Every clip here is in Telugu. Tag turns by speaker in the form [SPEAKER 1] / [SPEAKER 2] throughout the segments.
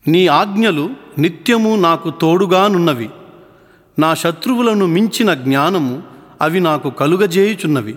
[SPEAKER 1] నీ ఆజ్ఞలు నిత్యము నాకు తోడుగానున్నవి నా శత్రువులను మించిన జ్ఞానము అవి నాకు కలుగజేయుచున్నవి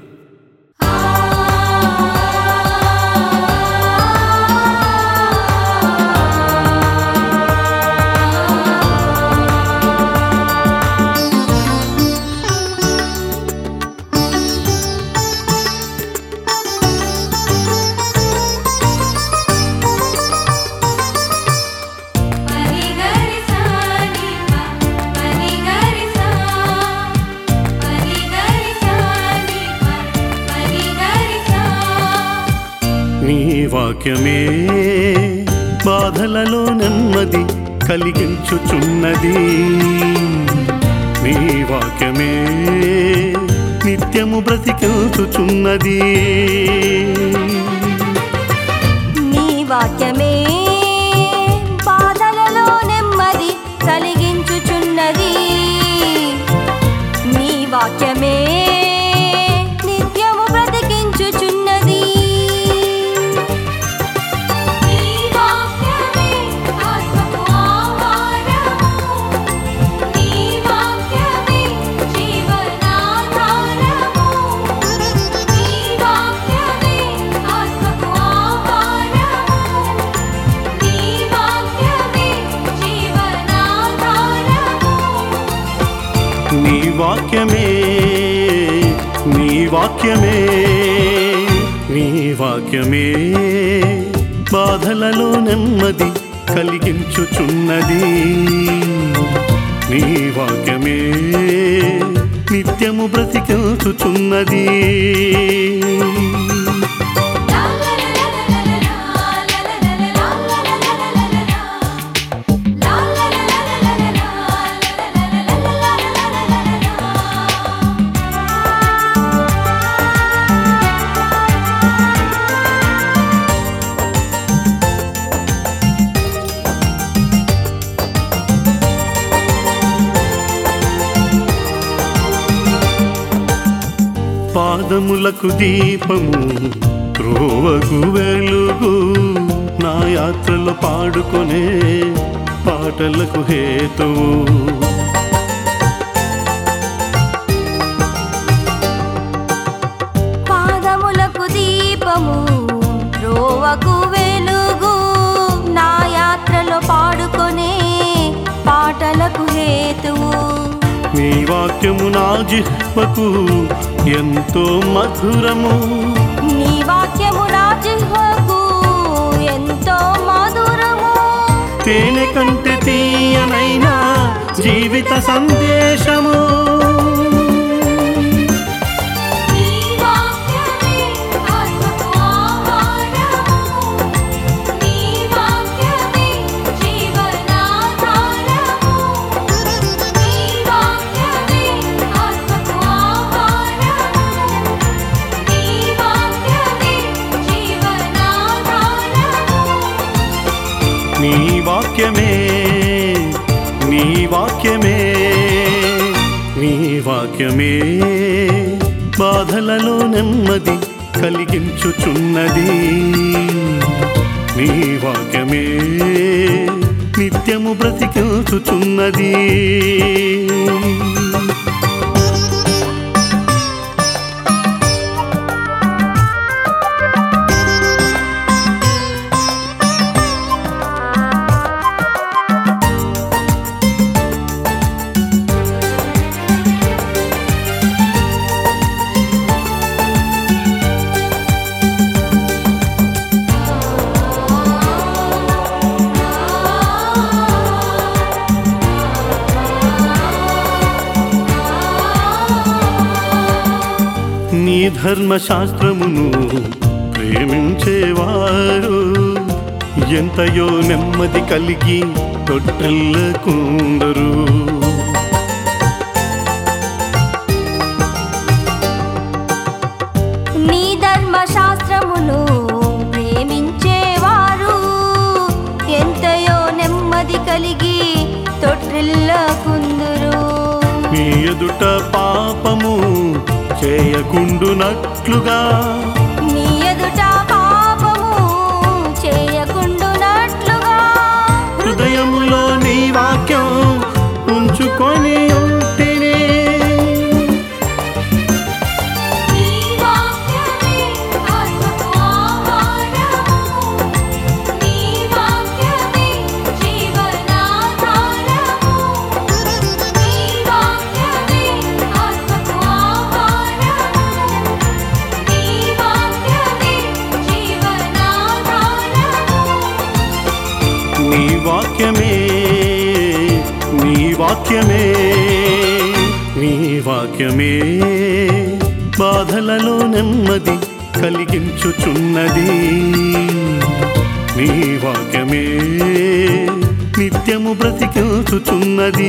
[SPEAKER 2] పని గరి సాని ప పని గరి సా పని గరి సాని ప పని గరి సా
[SPEAKER 1] నీ వాక్యమే బాధలలో నెమ్మది కలిగించుచున్నది నీ వాక్యమే నిత్యము బ్రతికించుచున్నది
[SPEAKER 2] నీ వాక్యమే బాధలలో నెమ్మది కలిగించుచున్నది నీ వాక్యమే నిత్యము బ్రతికించుచున్నది నీ వాక్యమే ఆత్మకు ఆహారము నీ వాక్యమే జీవనాధారము నీ వాక్యమే ఆత్మకు ఆహారము నీ వాక్యమే జీవనాధారము
[SPEAKER 1] నీ వాక్యమే నీ వాక్యమే నీ వాక్యమే బాధలలో నెమ్మది కలిగించుచున్నది నీ వాక్యమే నిత్యము బ్రతికించుచున్నది పాదములకు దీపము త్రోవకు వెలుగు నా యాత్రలో పాడుకొనే పాటలకు హేతువు
[SPEAKER 2] పాదములకు దీపము రోవకు వెలుగు నా యాత్రలో పాడుకొనే పాటలకు హేతువు
[SPEAKER 1] నీ వాక్యము నా జిహ్వకు ఎంతో మధురము
[SPEAKER 2] నీ వాక్యము నా జిహ్వకు ఎంతో మధురము
[SPEAKER 1] తేనె కంటే తీయనైనా జీవిత సందేశము
[SPEAKER 2] నీ వాక్యమే ఆత్మకు ఆహారము నీ వాక్యమే జీవనాధారము నీ వాక్యమే ఆత్మకు ఆహారము నీ వాక్యమే జీవనాధారము
[SPEAKER 1] నీ వాక్యమే నీ వాక్యమే నీ వాక్యమే బాధలలో నెమ్మది కలిగించుచున్నది నీ వాక్యమే నిత్యము బ్రతికించుచున్నది నీ ధర్మశాస్త్రమును ప్రేమించేవారు ఎంతయో నెమ్మది కలిగి తొట్టెల్లకుందరు
[SPEAKER 2] నీ ధర్మశాస్త్రమును ప్రేమించేవారు ఎంతయో నెమ్మది కలిగి తొట్టిల్లకుందురు
[SPEAKER 1] నీ ఎదుట పాపము చేయకుండునట్లుగా
[SPEAKER 2] నీ ఎదుట పాపము చేయకుండునట్లుగా
[SPEAKER 1] హృదయ నీ వాక్యమే నీ వాక్యమే నీ వాక్యమే బాధలలో నెమ్మది కలిగించుచున్నది నీ వాక్యమే నిత్యము బ్రతికించుచున్నది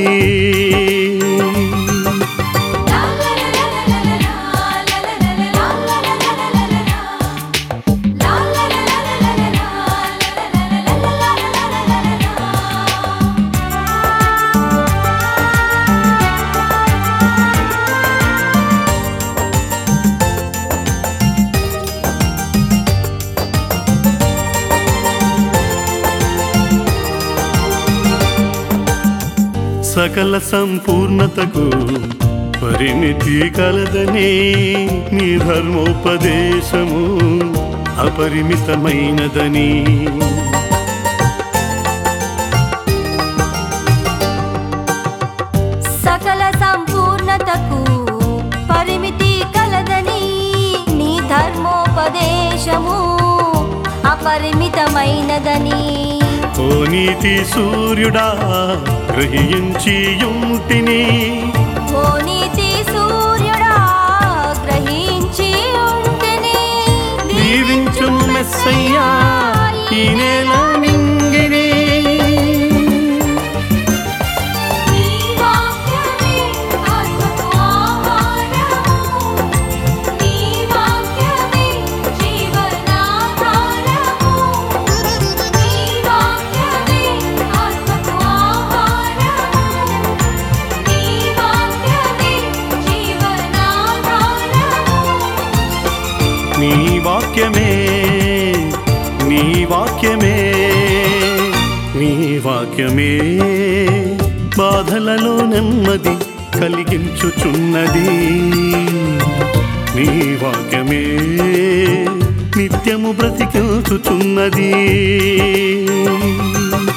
[SPEAKER 1] సకల సంపూర్ణతకు పరిమితి కలదనే నీ ధర్మోపదేశము అపరిమితమైనదని
[SPEAKER 2] సకల సంపూర్ణతకు పరిమితి కలదని నీ ధర్మోపదేశము అపరిమితమైనదని
[SPEAKER 1] ఓ నీతి సూర్యుడా గ్రహించి ఉంటిని
[SPEAKER 2] ఓ నీతి సూర్యుడా గ్రహించి ఉంటేనే
[SPEAKER 1] దీవించుము మెస్సయ్యా ఈ నేల నింగిని
[SPEAKER 2] నీ వాక్యమే ఆత్మకు ఆహారము నీ వాక్యమే జీవనాధారము నీ వాక్యమే ఆత్మకు ఆహారము నీ వాక్యమే జీవనాధారము
[SPEAKER 1] నీ వాక్యమే నీ వాక్యమే నీ వాక్యమే బాధలలో నెమ్మది కలిగించుచున్నది నీ వాక్యమే నిత్యము బ్రతికించుచున్నది